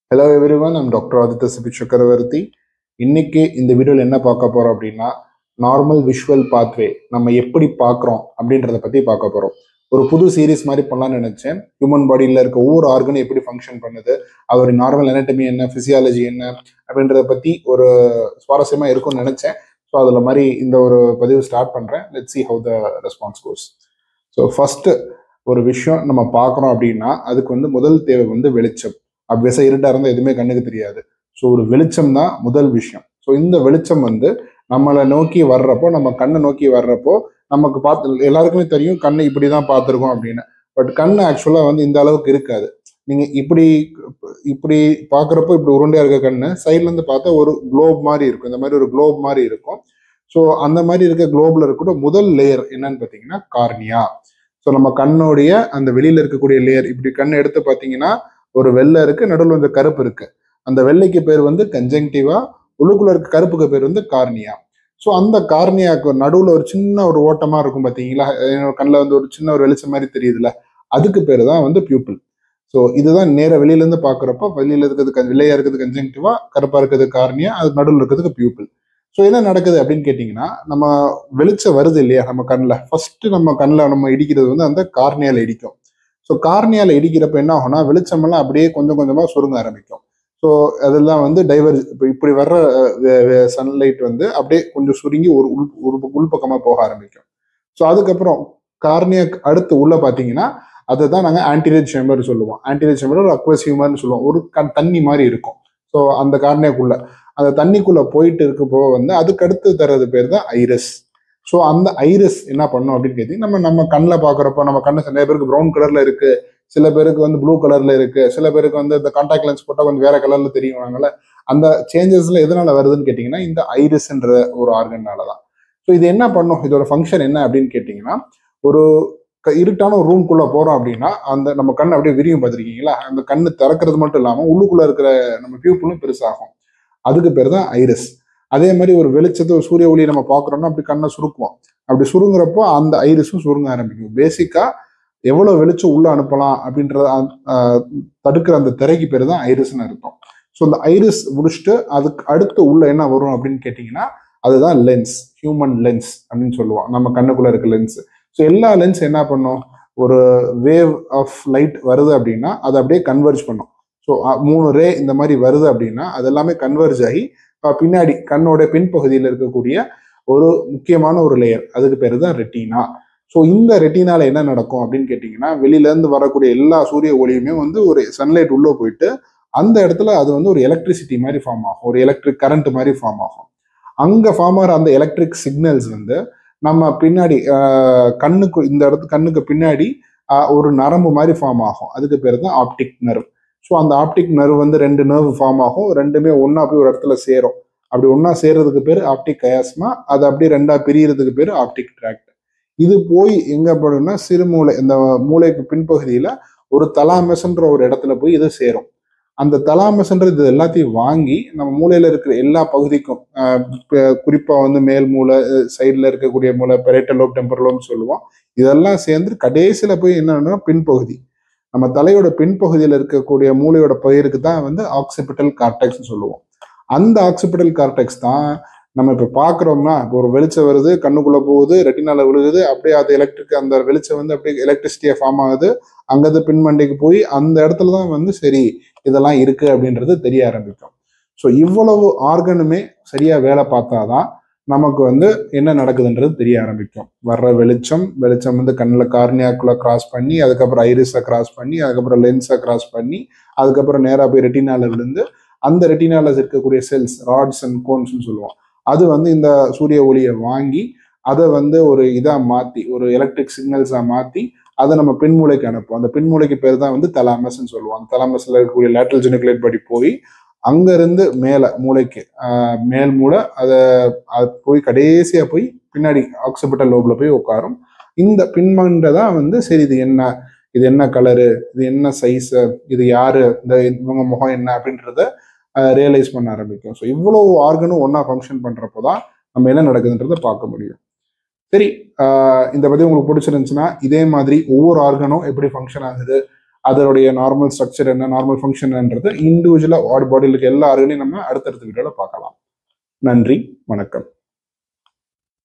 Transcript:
hello everyone I'm doctor Aditya Sibi Chakravarthy இன்னைக்கு இந்த வீடியோவில் என்ன பார்க்க போறோம் அப்படின்னா நார்மல் விஷுவல் பாத்வே நம்ம எப்படி பார்க்குறோம் அப்படின்றத பற்றி பார்க்க போகிறோம் ஒரு புது சீரிஸ் மாதிரி பண்ணலாம்னு நினைச்சேன் ஹியூமன் பாடியில் இருக்க ஒவ்வொரு ஆர்கனும் எப்படி ஃபங்க்ஷன் பண்ணுது அதோட நார்மல் anatomy என்ன ஃபிசியாலஜி என்ன அப்படின்றத பற்றி ஒரு சுவாரஸ்யமாக இருக்கும்னு நினச்சேன் ஸோ அதில் மாதிரி இந்த ஒரு பதிவு ஸ்டார்ட் பண்ணுறேன் let see how the response goes so first ஒரு விஷயம் நம்ம பார்க்குறோம் அப்படின்னா அதுக்கு வந்து முதல் தேவை வந்து வெளிச்சம் அப்வியஸாக இருட்டாக இருந்தால் எதுவுமே கண்ணுக்கு தெரியாது ஸோ ஒரு வெளிச்சம் தான் முதல் விஷயம் ஸோ இந்த வெளிச்சம் வந்து நம்மளை நோக்கி வர்றப்போ நம்ம கண்ணை நோக்கி வர்றப்போ நமக்கு பார்த்து எல்லாருக்குமே தெரியும் கண்ணை இப்படி தான் பார்த்துருக்கோம் அப்படின்னு பட் கண் ஆக்சுவலாக வந்து இந்த அளவுக்கு இருக்காது நீங்கள் இப்படி இப்படி பார்க்குறப்போ இப்படி உருண்டையாக இருக்க கண்ணு சைட்லேருந்து பார்த்தா ஒரு குளோப் மாதிரி இருக்கும் இந்த மாதிரி ஒரு குளோப் மாதிரி இருக்கும் ஸோ அந்த மாதிரி இருக்க குளோப்ல இருக்கக்கூடிய முதல் லேயர் என்னன்னு பார்த்தீங்கன்னா கார்னியா ஸோ நம்ம கண்ணோடைய அந்த வெளியில இருக்கக்கூடிய லேயர் இப்படி கண் எடுத்து பார்த்தீங்கன்னா ஒரு வெள்ளை இருக்கு நடுவில் வந்து கருப்பு இருக்கு அந்த வெள்ளைக்கு பேர் வந்து கன்ஜங்டிவா உள்ளுக்குள்ள இருக்க கருப்புக்கு பேர் வந்து கார்னியா ஸோ அந்த கார்னியாக்கு நடுவில் ஒரு சின்ன ஒரு ஓட்டமா இருக்கும் பார்த்தீங்களா என்னோட கண்ணில் வந்து ஒரு சின்ன ஒரு வெளிச்சம் மாதிரி தெரியுதுல்ல அதுக்கு பேர் தான் வந்து பியூப்பிள் ஸோ இதுதான் நேர வெளியிலேருந்து பார்க்குறப்போ வெளியில இருக்கிறது கன்- வெள்ளையா இருக்கிறது கன்ஜங்டிவா கருப்பா இருக்கிறது கார்னியா அது நடுவில் இருக்கிறதுக்கு பியூப்பிள் ஸோ என்ன நடக்குது அப்படின்னு கேட்டிங்கன்னா நம்ம வெளிச்சம் வருது இல்லையா நம்ம கண்ணில் ஃபர்ஸ்ட் நம்ம கண்ணில் நம்ம இடிக்கிறது வந்து அந்த கார்னியால இடிக்கும் ஸோ கார்னியால இடிக்கிறப்ப என்ன ஆகும்னா வெளிச்சமெல்லாம் அப்படியே கொஞ்சம் கொஞ்சமாக சுருங்க ஆரம்பிக்கும் ஸோ அதெல்லாம் வந்து டைவர் இப்போ இப்படி வர்ற சன்லைட் வந்து அப்படியே கொஞ்சம் சுருங்கி ஒரு உள் ஒரு உள்பக்கமாக போக ஆரம்பிக்கும் ஸோ அதுக்கப்புறம் கார்னியாக்கு அடுத்து உள்ள பார்த்தீங்கன்னா அதை தான் நாங்கள் ஆன்டிரேட் சேம்பர் சொல்லுவோம் ஆன்டிரேட் சேம்பர் ஒரு அக்வஸ் ஹியூமர்னு சொல்லுவோம் ஒரு க தண்ணி மாதிரி இருக்கும் ஸோ அந்த கார்னியாக்குள்ள அந்த தண்ணிக்குள்ள போயிட்டு இருக்கப்போ வந்து அதுக்கு அடுத்து தர்றது பேர் தான் ஐரஸ் ஸோ அந்த ஐரிஸ் என்ன பண்ணும் அப்படின்னு கேட்டீங்கன்னா நம்ம நம்ம கண்ணில் பார்க்குறப்போ நம்ம கண்ணு நிறைய பேருக்கு ப்ரௌன் கலர்ல இருக்கு சில பேருக்கு வந்து ப்ளூ கலர்ல இருக்கு சில பேருக்கு வந்து இந்த கான்டாக்ட் லென்ஸ் போட்டால் கொஞ்சம் வேற கலர்ல தெரியுவாங்கல்ல அந்த சேஞ்சஸ்ல எதனால வருதுன்னு கேட்டிங்கன்னா இந்த ஐரிஸ்ன்ற ஒரு ஆர்கன்னால தான் ஸோ இது என்ன பண்ணும் இதோட ஃபங்க்ஷன் என்ன அப்படின்னு கேட்டிங்கன்னா ஒரு க- இருட்டான ஒரு ரூம்குள்ள போறோம் அப்படின்னா அந்த நம்ம கண் அப்படியே விரியும் பார்த்திருக்கீங்களா அந்த கண்ணு திறக்கிறது மட்டும் இல்லாமல் உள்ளுக்குள்ள இருக்கிற நம்ம பியூப்புளும் பெருசாகும் அதுக்கு பேர் தான் ஐரிஸ் அதே மாதிரி ஒரு வெளிச்சத்தை ஒரு சூரிய ஒளியை நம்ம பார்க்குறோம்னா அப்படி கண்ணை சுருக்குவோம் அப்படி சுருங்குறப்போ அந்த ஐரிஸும் சுருங்க ஆரம்பிக்கும் பேசிக்கா எவ்வளவு வெளிச்சம் உள்ள அனுப்பலாம் அப்படின்றத ஆஹ், தடுக்கிற அந்த திரைக்கு பேர் தான் ஐரிஸ்னு அர்த்தம் ஸோ இந்த ஐரிஸ் முடிச்சுட்டு அதுக்கு அடுத்து உள்ள என்ன வரும் அப்படின்னு கேட்டிங்கன்னா அதுதான் லென்ஸ் ஹியூமன் லென்ஸ் அப்படின்னு சொல்லுவோம் நம்ம கண்ணுக்குள்ள இருக்க லென்ஸ் ஸோ எல்லா லென்ஸ் என்ன பண்ணும் ஒரு வேவ் ஆஃப் லைட் வருது அப்படின்னா அதை அப்படியே கன்வெர்ஜ் பண்ணும் ஸோ மூணு ரே இந்த மாதிரி வருது அப்படின்னா அது எல்லாமே கன்வெர்ஜ் ஆகி அஹ், பின்னாடி கண்ணோட பின்பகுதியில் இருக்கக்கூடிய ஒரு முக்கியமான ஒரு லேயர் அதுக்கு பேர் தான் ரெட்டினா ஸோ இந்த ரெட்டினால என்ன நடக்கும் அப்படின்னு கேட்டிங்கன்னா வெளியில இருந்து வரக்கூடிய எல்லா சூரிய ஒளியுமே வந்து ஒரு சன்லைட் உள்ள போயிட்டு அந்த இடத்துல அது வந்து ஒரு எலக்ட்ரிசிட்டி மாதிரி ஃபார்ம் ஆகும் ஒரு எலக்ட்ரிக் கரண்ட் மாதிரி ஃபார்ம் ஆகும் அங்க ஃபார்ம் ஆகிற அந்த எலக்ட்ரிக் சிக்னல்ஸ் வந்து நம்ம பின்னாடி ஆஹ், கண்ணுக்கு இந்த இடத்து கண்ணுக்கு பின்னாடி ஆஹ், ஒரு நரம்பு மாதிரி ஃபார்ம் ஆகும் அதுக்கு பேர் தான் ஆப்டிக் நர்வ் ஸோ அந்த ஆப்டிக் நர்வ் வந்து ரெண்டு நர்வ் ஃபார்ம் ஆகும் ரெண்டுமே ஒண்ணா போய் ஒரு இடத்துல சேரும் அப்படி ஒண்ணா சேர்றதுக்கு பேர் ஆப்டிக் கயாஸ்மா அது அப்படியே ரெண்டா பிரியறதுக்கு பேர் ஆப்டிக் ட்ராக்ட் இது போய் எங்க போடும்னா சிறுமூளை இந்த மூளைக்கு பின்பகுதியில ஒரு தலாமஸ்ன்ற ஒரு இடத்துல போய் இது சேரும் அந்த தலாமஸ்ன்றது இது எல்லாத்தையும் வாங்கி நம்ம மூளையில இருக்கிற எல்லா பகுதிக்கும் ஆஹ் இப்ப குறிப்பா வந்து மேல் மூளை சைடில் இருக்கக்கூடிய மூளை பெரேட்டலோப் டெம்பரலோப்னு சொல்லுவோம் இதெல்லாம் சேர்ந்து கடைசியில போய் என்னன்னா பின்பகுதி நம்ம தலையோட பின்பகுதியில் இருக்கக்கூடிய மூளையோட பயிருக்கு தான் வந்து ஆக்சிபிட்டல் கார்டெக்ஸ்னு சொல்லுவோம் அந்த ஆக்சிபிட்டல் கார்டெக்ஸ் தான் நம்ம இப்போ பார்க்குறோம்னா இப்போ ஒரு வெளிச்சம் வருது கண்ணுக்குள்ள போகுது ரெட்டினால விழுகுது அப்படியே அது எலக்ட்ரிக் அந்த வெளிச்சம் வந்து அப்படியே எலக்ட்ரிசிட்டியாக ஃபார்ம் ஆகுது அங்கது பின்மண்டைக்கு போய் அந்த இடத்துல தான் வந்து சரி இதெல்லாம் இருக்கு அப்படின்றது தெரிய ஆரம்பிக்கும் ஸோ இவ்வளவு ஆர்கனுமே சரியா வேலை பார்த்தாதான் நமக்கு வந்து என்ன நடக்குதுன்றது தெரிய ஆரம்பிக்கும் வர்ற வெளிச்சம் வெளிச்சம் வந்து கண்ணில் கார்னியாக்குள்ள கிராஸ் பண்ணி அதுக்கப்புறம் ஐரிஸை கிராஸ் பண்ணி அதுக்கப்புறம் லென்ஸை கிராஸ் பண்ணி அதுக்கப்புறம் நேராக போய் ரெட்டினால விழுந்து அந்த ரெட்டினால இருக்கக்கூடிய செல்ஸ் ராட்ஸ் அண்ட் கோன்ஸ்னு சொல்லுவோம் அது வந்து இந்த சூரிய ஒளியை வாங்கி அதை வந்து ஒரு இதாக மாற்றி ஒரு எலக்ட்ரிக் சிக்னல்ஸாக மாற்றி அதை நம்ம பின்மூளைக்கு அனுப்புவோம் அந்த பின்மூளைக்கு பேர் தான் வந்து தலாமஸ்ன்னு சொல்லுவோம் அந்த தலாமஸ்ல இருக்கக்கூடிய லேட்டல் ஜெனிகுலேட் படி போய் அங்கிருந்து மேலே மூளைக்கு ஆஹ், மேல் மூளை அதை அது போய் கடைசியாக போய் பின்னாடி ஆக்சிபிட்டல் லோப்ல போய் உட்காரும் இந்த பின்மண்டை தான் வந்து சரி இது என்ன இது என்ன கலரு இது என்ன சைஸு இது யாரு இந்த இவங்க முகம் என்ன அப்படின்றத ரியலைஸ் பண்ண ஆரம்பிக்கும் ஸோ இவ்வளவு ஆர்கனும் ஒன்றா ஃபங்க்ஷன் பண்ணுறப்போ தான் நம்ம என்ன நடக்குதுன்றதை பார்க்க முடியும் சரி ஆஹ் இந்த பற்றி உங்களுக்கு பிடிச்சிருந்துச்சுன்னா இதே மாதிரி ஒவ்வொரு ஆர்கனும் எப்படி ஃபங்க்ஷன் ஆகுது அதனுடைய நார்மல் ஸ்ட்ரக்சர் என்ன நார்மல் ஃபங்க்ஷன்ன்றது இண்டிவிஜுவலாக பாடி பாடியில் இருக்க எல்லா ஆர்கனையும் நம்ம அடுத்தடுத்த வீடியோவில் பார்க்கலாம் நன்றி வணக்கம்